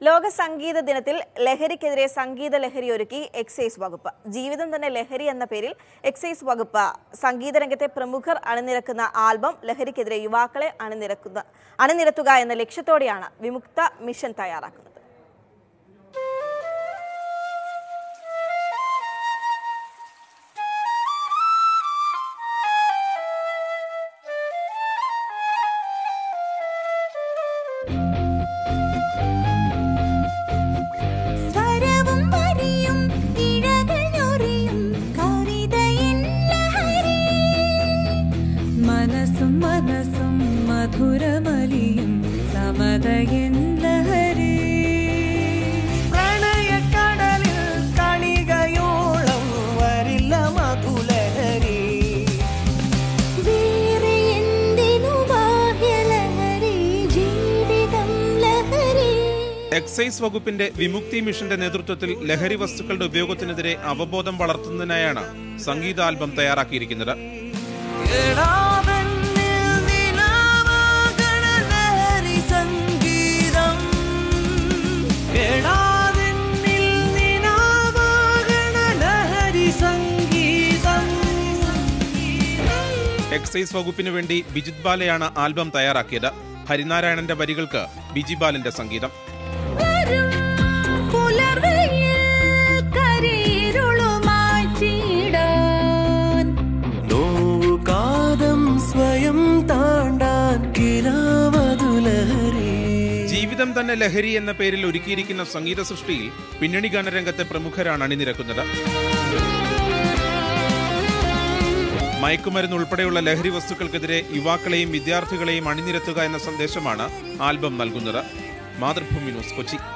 ലോക സംഗീത ദിനത്തിൽ ലഹരിക്കെതിരെ സംഗീത ലഹരി ഒരുക്കി എക്സൈസ് വകുപ്പ് ജീവിതം തന്നെ ലഹരി എന്ന പേരിൽ എക്സൈസ് വകുപ്പ് സംഗീത രംഗത്തെ പ്രമുഖർ അണിനിരക്കുന്ന ആൽബം ലഹരിക്കെതിരെ യുവാക്കളെ അണിനിരക്കുന്ന അണിനിരത്തുക എന്ന ലക്ഷ്യത്തോടെയാണ് വിമുക്ത മിഷൻ തയ്യാറാക്കുന്നത് സ്വരവും വരിയും ഇഴകൾ ഞൊറിയും കവിതയിൻ ലഹരി മനസ്സും മനസ്സും മധുരമലിയും സമതയൻ ലഹരി പ്രണയക്കടലിൽ കണികയോളം വരില്ല മധുലഹരി വേറെ എന്തിനു ബാഹ്യലഹരി ജീവിതം ലഹരി എക്സൈസ് വകുപ്പിന്റെ വിമുക്തി മിഷന്റെ നേതൃത്വത്തിൽ ലഹരി വസ്തുക്കളുടെ ഉപയോഗത്തിനെതിരെ അവബോധം വളർത്തുന്നതിനായാണ് സംഗീത ആൽബം തയ്യാറാക്കിയിരിക്കുന്നത് എടാവെന്നിൽ നിലാവാകണ ലഹരി സംഗീതം എടാവെന്നിൽ നിലാവാകണ ലഹരി സംഗീതം എക്സൈസ് വകുപ്പിന് വേണ്ടി ബിജിത് ബാലയാണ് ആൽബം തയ്യാറാക്കിയത് ഹരിനാരായണന്റെ വരികൾക്ക് ബിജി ബാലന്റെ സംഗീതം വരും പുലർവെയിൽ കരിയിരുളുമായി ചീടാൻ നോവുകാതം സ്വയം താണ്ടാൻ കിരാമധുലഹരി ജീവിതം തന്നെ ലഹരി എന്ന പേരിൽ ഒരുക്കിയിരിക്കുന്ന സംഗീത സൃഷ്ടിയിൽ പിന്നണി ഗാനരംഗത്തെ പ്രമുഖരാണ് അണിനിരക്കുന്നത് മയക്കുമരുന്ന് ഉൾപ്പെടെയുള്ള ലഹരി വസ്തുക്കൾക്കെതിരെ യുവാക്കളെയും വിദ്യാർത്ഥികളെയും അണിനിരത്തുക എന്ന സന്ദേശമാണ് ആൽബം നൽകുന്നത് മാതൃഭൂമി ന്യൂസ് കൊച്ചി